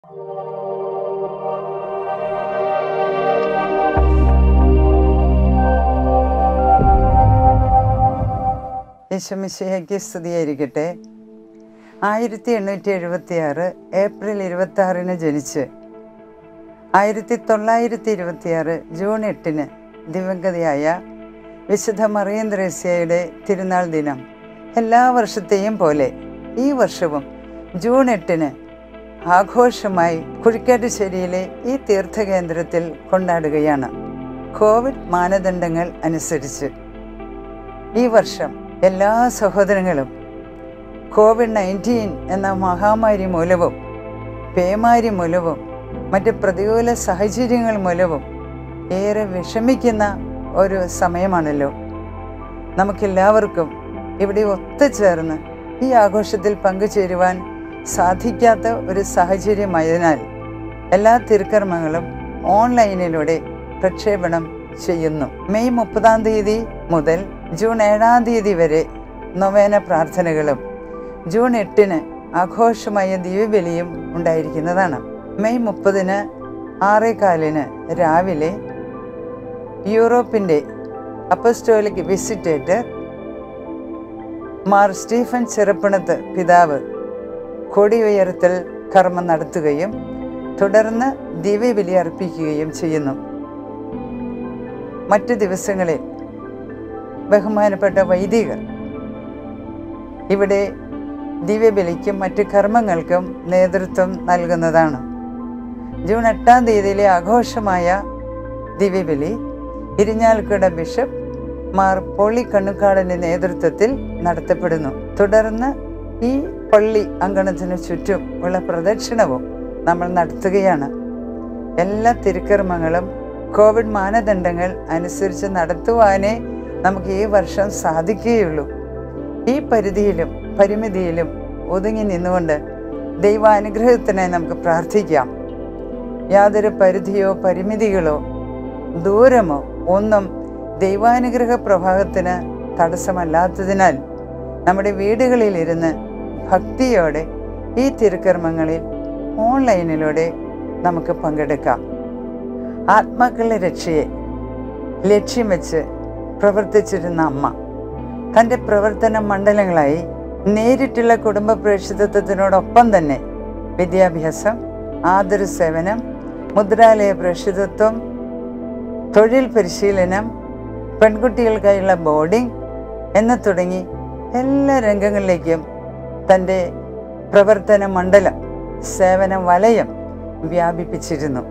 യേശുമിശിഹയ്ക്ക് സ്തുതിയായിരിക്കട്ടെ ആയിരത്തി എണ്ണൂറ്റി എഴുപത്തി ആറ് ഏപ്രിൽ ഇരുപത്തി ആറിന് ജനിച്ച് ആയിരത്തി തൊള്ളായിരത്തി ഇരുപത്തിയാറ് ജൂൺ എട്ടിന് ദിവംഗതയായ വിശുദ്ധ മറിയം ത്രേസ്യയുടെ തിരുനാൾ ദിനം എല്ലാ വർഷത്തെയും പോലെ ഈ വർഷവും ജൂൺ എട്ടിന് ആഘോഷമായി കുഴിക്കാട്ടുശ്ശേരിയിലെ ഈ തീർത്ഥകേന്ദ്രത്തിൽ കൊണ്ടാടുകയാണ് കോവിഡ് മാനദണ്ഡങ്ങൾ അനുസരിച്ച് ഈ വർഷം എല്ലാ സഹോദരങ്ങളും കോവിഡ് നയൻറ്റീൻ എന്ന മഹാമാരി മൂലവും പേമാരി മൂലവും മറ്റ് പ്രതികൂല സാഹചര്യങ്ങൾ മൂലവും ഏറെ വിഷമിക്കുന്ന ഒരു സമയമാണല്ലോ നമുക്കെല്ലാവർക്കും ഇവിടെ ഒത്തുചേർന്ന് ഈ ആഘോഷത്തിൽ പങ്കുചേരുവാൻ സാധിക്കാത്ത ഒരു സാഹചര്യമായതിനാൽ എല്ലാ തിരുക്കർമ്മങ്ങളും ഓൺലൈനിലൂടെ പ്രക്ഷേപണം ചെയ്യുന്നു മെയ് മുപ്പതാം തീയതി മുതൽ ജൂൺ ഏഴാം തീയതി വരെ നൊവേന പ്രാർത്ഥനകളും ജൂൺ എട്ടിന് ആഘോഷമായ ദിവ്യബലിയും ഉണ്ടായിരിക്കുന്നതാണ് മെയ് മുപ്പതിന് ആറേകാലിന് രാവിലെ യൂറോപ്പിൻ്റെ apostolic visitator Mar Stephen Cheruppanath പിതാവ് കൊടി ഉയർത്തൽ കർമ്മം നടത്തുകയും തുടർന്ന് ദിവ്യബലി അർപ്പിക്കുകയും ചെയ്യുന്നു മറ്റു ദിവസങ്ങളിൽ ബഹുമാനപ്പെട്ട വൈദികർ ഇവിടെ ദിവ്യബലിക്കും മറ്റ് കർമ്മങ്ങൾക്കും നേതൃത്വം നൽകുന്നതാണ് ജൂൺ എട്ടാം തീയതിയിലെ ആഘോഷമായ ദിവ്യബലി ഇരിഞ്ഞാൽക്കുട ബിഷപ്പ് മാർ പോളി കണ്ണുക്കാടൻ്റെ നേതൃത്വത്തിൽ നടത്തപ്പെടുന്നു തുടർന്ന് ഈ പള്ളി അങ്കണത്തിനു ചുറ്റും ഉള്ള പ്രദക്ഷിണവും നമ്മൾ നടത്തുകയാണ് എല്ലാ തിരുക്കർമ്മങ്ങളും കോവിഡ് മാനദണ്ഡങ്ങൾ അനുസരിച്ച് നടത്തുവാനേ നമുക്ക് ഈ വർഷം സാധിക്കുകയുള്ളൂ ഈ പരിധിയിലും പരിമിതിയിലും ഒതുങ്ങി നിന്നുകൊണ്ട് ദൈവാനുഗ്രഹത്തിനായി നമുക്ക് പ്രാർത്ഥിക്കാം യാതൊരു പരിധിയോ പരിമിതികളോ ദൂരമോ ഒന്നും ദൈവാനുഗ്രഹ പ്രഭാവത്തിന് തടസ്സമല്ലാത്തതിനാൽ നമ്മുടെ വീടുകളിലിരുന്ന് ഭക്തിയോടെ ഈ തിരുക്കർമ്മങ്ങളിൽ ഓൺലൈനിലൂടെ നമുക്ക് പങ്കെടുക്കാം ആത്മാക്കളുടെ രക്ഷയെ ലക്ഷ്യം വെച്ച് പ്രവർത്തിച്ചിരുന്ന അമ്മ തൻ്റെ പ്രവർത്തന മണ്ഡലങ്ങളായി നേരിട്ടുള്ള കുടുംബ പ്രേക്ഷിതത്വത്തിനോടൊപ്പം തന്നെ വിദ്യാഭ്യാസം ആതുര സേവനം മുദ്രാലയ പ്രേക്ഷിതത്വം തൊഴിൽ പരിശീലനം പെൺകുട്ടികൾക്കായുള്ള ബോർഡിംഗ് എന്ന് തുടങ്ങി എല്ലാ രംഗങ്ങളിലേക്കും തൻ്റെ പ്രവർത്തന മണ്ഡലം സേവന വലയം വ്യാപിപ്പിച്ചിരുന്നു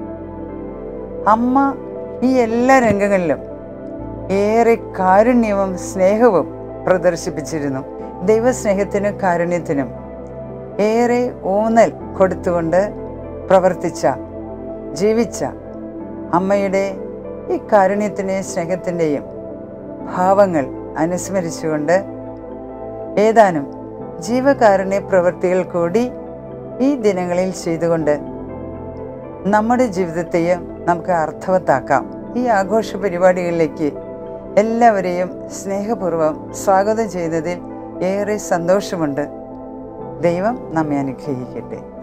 അമ്മ ഈ എല്ലാ രംഗങ്ങളിലും ഏറെ കാരുണ്യവും സ്നേഹവും പ്രദർശിപ്പിച്ചിരുന്നു ദൈവസ്നേഹത്തിനും കാരുണ്യത്തിനും ഏറെ ഊന്നൽ കൊടുത്തുകൊണ്ട് പ്രവർത്തിച്ച ജീവിച്ച അമ്മയുടെ ഈ കാരുണ്യത്തിൻ്റെയും സ്നേഹത്തിൻ്റെയും ഭാവങ്ങൾ അനുസ്മരിച്ചുകൊണ്ട് ഏതാനും ജീവകാരുണ്യ പ്രവൃത്തികൾ കൂടി ഈ ദിനങ്ങളിൽ ചെയ്തുകൊണ്ട് നമ്മുടെ ജീവിതത്തെയും നമുക്ക് അർത്ഥവത്താക്കാം ഈ ആഘോഷ പരിപാടികളിലേക്ക് എല്ലാവരെയും സ്നേഹപൂർവ്വം സ്വാഗതം ചെയ്യുന്നതിൽ ഏറെ സന്തോഷമുണ്ട് ദൈവം നമ്മെ അനുഗ്രഹിക്കട്ടെ